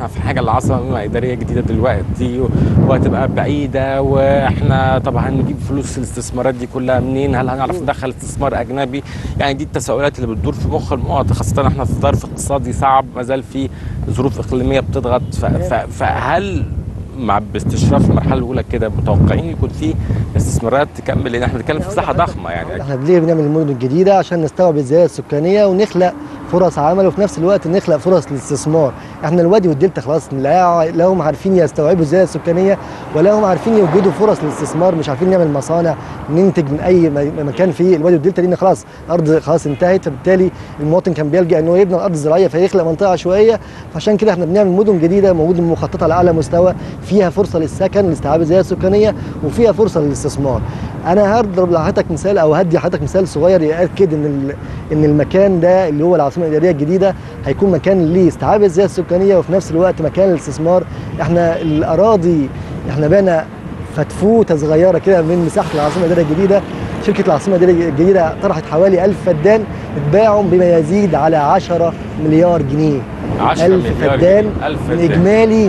احنا في حاجه العاصمه اداريه جديده دلوقتي وهتبقى بعيده واحنا طب هنجيب فلوس الاستثمارات دي كلها منين هل هنعرف ندخل استثمار اجنبي يعني دي التساؤلات اللي بتدور في مخ المواطن خاصه احنا في ظرف اقتصادي صعب ما زال في ظروف اقليميه بتضغط ف- ف- فهل مع باستشراف المرحله الاولى كده متوقعين يكون في استثمارات تكمل لان احنا بنتكلم في مساحه ضخمه يعني احنا ليه بنعمل المدن الجديده عشان نستوعب الزياده السكانيه ونخلق فرص عمل وفي نفس الوقت نخلق فرص للاستثمار احنا الوادي والدلتا خلاص لا لا هم عارفين يستوعبوا الزياده السكانيه ولا هم عارفين يوجدوا فرص للاستثمار مش عارفين نعمل مصانع ننتج من اي م- مكان في الوادي والدلتا لان خلاص الارض خلاص انتهت فبالتالي المواطن كان بيلجا ان هو يبني الارض الزراعيه فيخلق منطقه عشوائيه فعشان كده احنا بنعمل مدن جديده موجوده مخططه على اعلى مستوى فيها فرصه للسكن لاستيعاب الزياده السكانيه وفيها فرصه للاستثمار انا هضرب لحضرتك مثال او هدي حضرتك مثال صغير ياكد ان ال- ان المكان ده اللي هو العاصمه الاداريه الجديده هيكون مكان لاستيعاب الزياده السكانيه وفي نفس الوقت مكان للاستثمار احنا الاراضي احنا بقينا فتفوته صغيره كده من مساحه العاصمه الاداريه الجديده شركه العاصمه الاداريه الجديده طرحت حوالي 1000 فدان اتباعوا بما يزيد على 10 مليار جنيه 10 ألف مليار فدان جنيه. ألف من فدان. إجمالي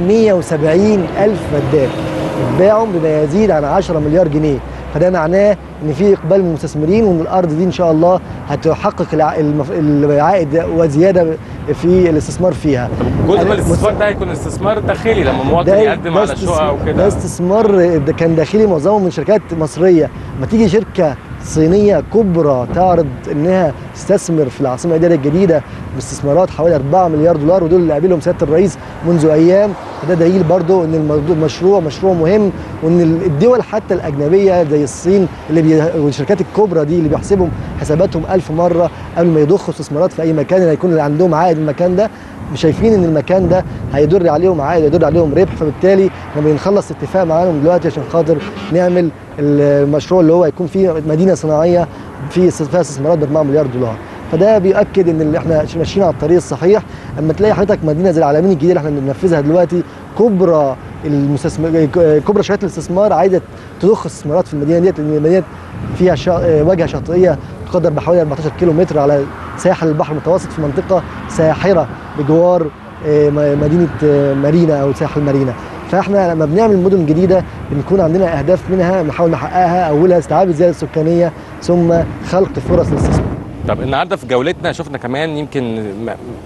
170 ألف فدان اتباعوا بما يزيد عن 10 مليار جنيه فده معناه ان في اقبال من المستثمرين وان الارض دي ان شاء الله هتحقق الع- المف... العائد وزياده في الاستثمار فيها جزء من الاستثمار ده هيكون استثمار داخلي لما مواطن يقدم على استث- شقق ده وكده استثمار ده كان داخلي معظمه من شركات مصريه ما تيجي شركه صينيه كبرى تعرض انها تستثمر في العاصمه الاداريه الجديده باستثمارات حوالي 4 مليار دولار ودول اللي قابلهم سياده الرئيس منذ ايام فده دليل برضو ان الموضوع- المشروع مشروع مهم وان الدول حتى الاجنبيه زي الصين اللي بي... والشركات الكبرى دي اللي بيحسبهم حساباتهم ألف مره قبل ما يضخوا استثمارات في اي مكان اللي هيكون اللي عندهم عائد من المكان ده شايفين ان المكان ده هيدر عليهم عائد هيدر عليهم ربح فبالتالي احنا بنخلص اتفاق معاهم دلوقتي عشان خاطر نعمل المشروع اللي هو هيكون فيه مدينه صناعيه في فيها استثمارات ب 4 مليار دولار فده بيؤكد ان اللي احنا ماشيين على الطريق الصحيح اما تلاقي حضرتك مدينه زي العالمين الجديده اللي احنا بننفذها دلوقتي كبرى المستثمر كبرى شركات الاستثمار عايزه تضخ استثمارات في المدينه ديت لان المدينه فيها شا... واجهه شاطئيه تقدر بحوالي 14 كيلو متر على ساحل البحر المتوسط في منطقه ساحره بجوار آه، م- مدينه آه، مارينا او ساحل مارينا فاحنا لما بنعمل مدن جديده بنكون عندنا اهداف منها بنحاول نحققها اولها استيعاب الزياده السكانيه ثم خلق فرص للاستثمار طب النهارده في جولتنا شفنا كمان يمكن م-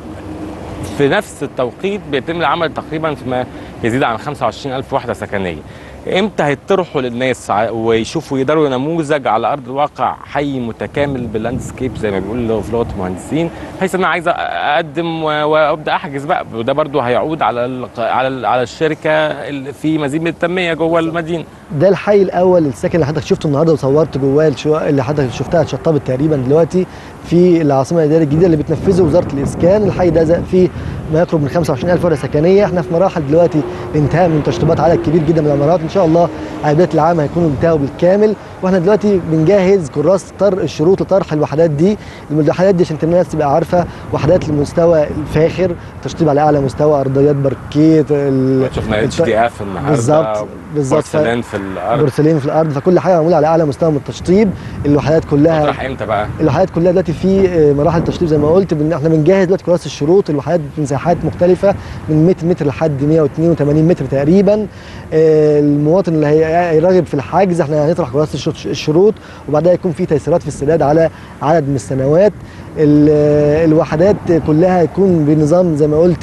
في نفس التوقيت بيتم العمل تقريبا فيما يزيد عن 25 ألف وحدة سكنية امتى هيطرحوا للناس ع- ويشوفوا يقدروا نموذج على ارض الواقع حي متكامل باللاندسكيب زي ما بيقولوا في لغه المهندسين بحيث ان انا عايز اقدم و- وابدا احجز بقى وده برضو هيعود على ال على ال على الشركه اللي في مزيد من التنميه جوه المدينه ده الحي الاول السكن اللي حضرتك شفته النهارده وصورت جواه الشقق اللي حضرتك شفتها اتشطبت تقريبا دلوقتي في العاصمه الاداريه الجديده اللي بتنفذه وزاره الاسكان الحي ده زي- فيه ما يقرب من 25000 وحده سكنيه احنا في مراحل دلوقتي انتهاء من تشطيبات عدد كبير جدا من العمارات ان شاء الله على بدايه العام هيكونوا انتهوا بالكامل واحنا دلوقتي بنجهز كراسه طر الشروط لطرح الوحدات دي الوحدات دي عشان الناس تبقى عارفه وحدات للمستوى الفاخر تشطيب على اعلى مستوى ارضيات باركيت ال- شفنا اتش الت- دي اف النهارده بالظبط بالظبط بورسلين في الارض بورسلين في الارض فكل حاجه معموله على اعلى مستوى من التشطيب الوحدات كلها تطرح امتى بقى؟ الوحدات كلها دلوقتي في آه، مراحل تشطيب زي ما قلت بن احنا بنجهز دلوقتي كراسه الشروط الوحدات بمساحات مختلفه من 100 متر لحد 182 متر تقريبا آه، المواطن اللي هي- هيرغب في الحجز احنا هنطرح كراسه الش- الشروط وبعدها يكون في تيسيرات في السداد على عدد من السنوات ال- آه، الوحدات كلها هيكون بنظام زي ما قلت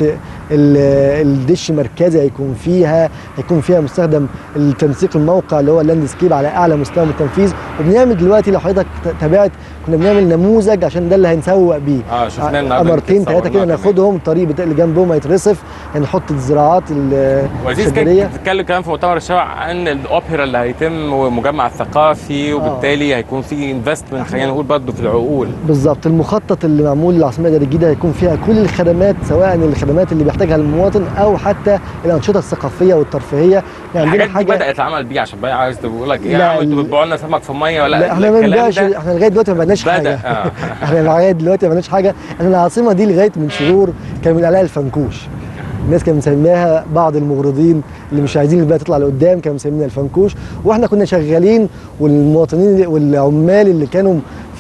ال- الدش مركزي هيكون فيها هيكون فيها مستخدم التنسيق الموقع اللي هو اللاندسكيب على اعلى مستوى من التنفيذ وبنعمل دلوقتي لو حضرتك ت- تابعت كنا بنعمل نموذج عشان ده اللي هنسوق بيه اه شفناه النهارده قمرتين يمكن ثلاثه كده صورناه كمان. ناخدهم الطريق بتاع اللي جنبهم هيترصف هنحط الزراعات ال- وعزيز الشجريه كانت بتتكلم كمان في مؤتمر الشباب عن الاوبرا اللي هيتم والمجمع الثقافي وبالتالي هيكون في انفستمنت خلينا نقول برضه في العقول بالظبط المخطط اللي معمول للعاصمه الاداريه الجديده هيكون فيها كل الخدمات سواء الخدمات اللي بيحتاجها المواطن او حتى الانشطه الثقافيه والترفيهيه يعني عندنا الحاجات دي حاجه بدات العمل بيه عشان بقى عايز تقول لك ايه يا لا، عم انتوا ال- بتبيعوا لنا سمك في ميه ولا لا احنا ما الكلام بنبيعش ده احنا لغايه دلوقتي ما بناش بدأ، حاجه آه. احنا لغايه دلوقتي ما بناش حاجه احنا العاصمه دي لغايه من شهور كان من عليها الفنكوش الناس كانت مسميها بعض المغرضين اللي مش عايزين البلد تطلع لقدام كانوا مسمينها الفنكوش واحنا كنا شغالين والمواطنين والعمال اللي كانوا في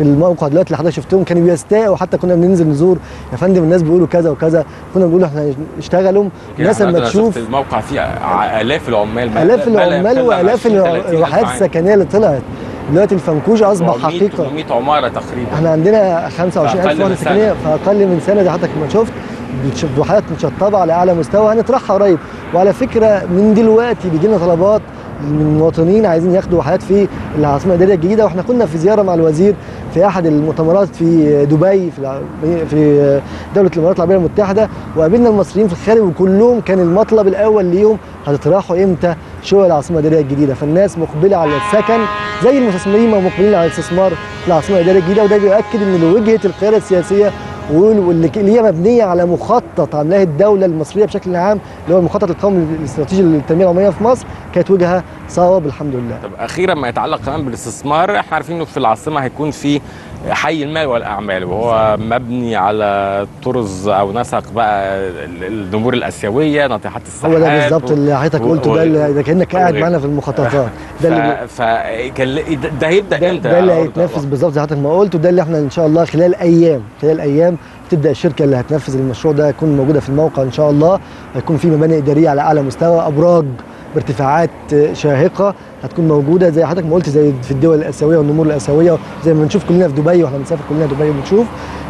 الموقع دلوقتي اللي حضرتك شفتهم كانوا بيستاءوا حتى كنا بننزل نزور يا فندم الناس بيقولوا كذا وكذا كنا بنقول احنا اشتغلوا الناس لما أنا تشوف شفت الموقع فيه ع- الاف العمال ما- الاف ما لا العمال يقل عن والاف 20 30 الوحدات ألف عام. السكنيه اللي طلعت دلوقتي الفنكوش اصبح 400 حقيقه 800 عماره تقريبا احنا عندنا في 25000 أقل من وحده سنة. سكنيه في اقل من سنه زي حضرتك ما شفت بتش- وحدات متشطبه على اعلى مستوى هنطرحها قريب وعلى فكره من دلوقتي بيجي لنا طلبات من مواطنين عايزين ياخدوا وحدات في العاصمه الاداريه الجديده واحنا كنا في زياره مع الوزير في احد المؤتمرات في دبي في الع- في دوله الامارات العربيه المتحده وقابلنا المصريين في الخارج وكلهم كان المطلب الاول ليهم هتطرحوا امتى شقق العاصمه الاداريه الجديده فالناس مقبله على السكن زي المستثمرين ما مقبلين على الاستثمار في العاصمه الاداريه الجديده وده بيؤكد ان وجهه القياده السياسيه وال- واللي ك- اللي هي مبنيه على مخطط عاملاه الدوله المصريه بشكل عام اللي هو المخطط القومي الاستراتيجي للتنميه العمرانيه في مصر كانت وجهه صواب الحمد لله. طب اخيرا ما يتعلق كمان بالاستثمار احنا عارفين انه في العاصمه هيكون في حي المال والاعمال وهو مبني على طرز او نسق بقى ال- النمور الاسيويه ناطحات السحاب هو ده بالظبط اللي حضرتك و- قلته و- ده اللي ده كانك قاعد و- معانا في المخططات ده اللي ف... فكان ده, ده هيبدا ده, امتى ده اللي يا أرض هيتنفذ الله؟ بالظبط زي حضرتك ما قلت وده اللي احنا ان شاء الله خلال ايام خلال ايام تبدا الشركه اللي هتنفذ المشروع ده تكون موجوده في الموقع ان شاء الله هيكون في مباني اداريه على اعلى مستوى ابراج بارتفاعات شاهقه هتكون موجوده زي حضرتك ما قلت زي في الدول الاسيويه والنمور الاسيويه زي ما بنشوف كلنا في دبي واحنا بنسافر كلنا دبي وبنشوف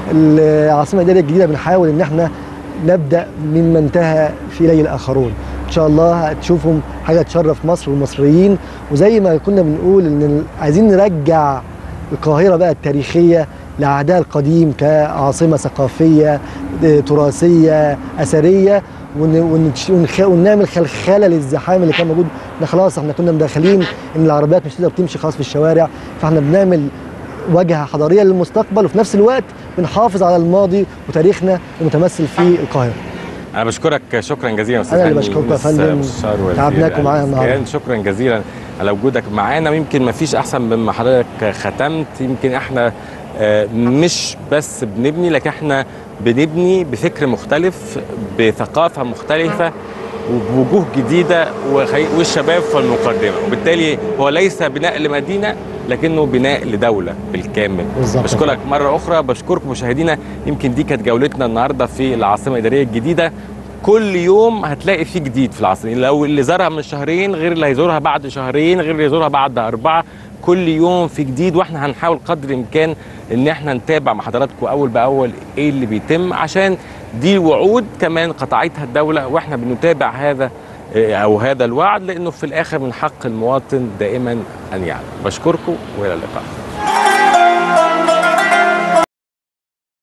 العاصمه الاداريه الجديده بنحاول ان احنا نبدا مما انتهى في اليه الاخرون ان شاء الله هتشوفهم حاجه تشرف مصر والمصريين وزي ما كنا بنقول ان عايزين نرجع القاهره بقى التاريخيه لعهدها القديم كعاصمه ثقافيه آه، تراثيه اثريه ون- ونش- ونخ- ونعمل خلخله للزحام اللي كان موجود احنا خلاص احنا كنا مدخلين ان العربيات مش تقدر تمشي خلاص في الشوارع فاحنا بنعمل واجهه حضاريه للمستقبل وفي نفس الوقت بنحافظ على الماضي وتاريخنا المتمثل في القاهره انا بشكرك شكرا جزيلا استاذ أنا اللي هاني بشكرك يا يونس فندم. مستشار وزير تعبناكم معايا النهاردة. الإسكان. شكرا جزيلا على وجودك معانا ويمكن ما فيش احسن مما حضرتك ختمت يمكن احنا آه، مش بس بنبني لكن احنا بنبني بفكر مختلف بثقافه مختلفه وبوجوه جديده وخي- والشباب في المقدمه وبالتالي هو ليس بناء لمدينه لكنه بناء لدوله بالكامل بالظبط. بشكرك مره اخرى بشكركم مشاهدينا يمكن دي كانت جولتنا النهارده في العاصمه الاداريه الجديده كل يوم هتلاقي فيه جديد في العاصمه لو اللي زارها من شهرين غير اللي هيزورها بعد شهرين غير اللي يزورها بعد اربعه كل يوم في جديد واحنا هنحاول قدر الامكان ان احنا نتابع مع حضراتكم اول باول ايه اللي بيتم عشان دي وعود كمان قطعتها الدوله واحنا بنتابع هذا إيه، او هذا الوعد لانه في الاخر من حق المواطن دائما ان يعلم بشكركم والى اللقاء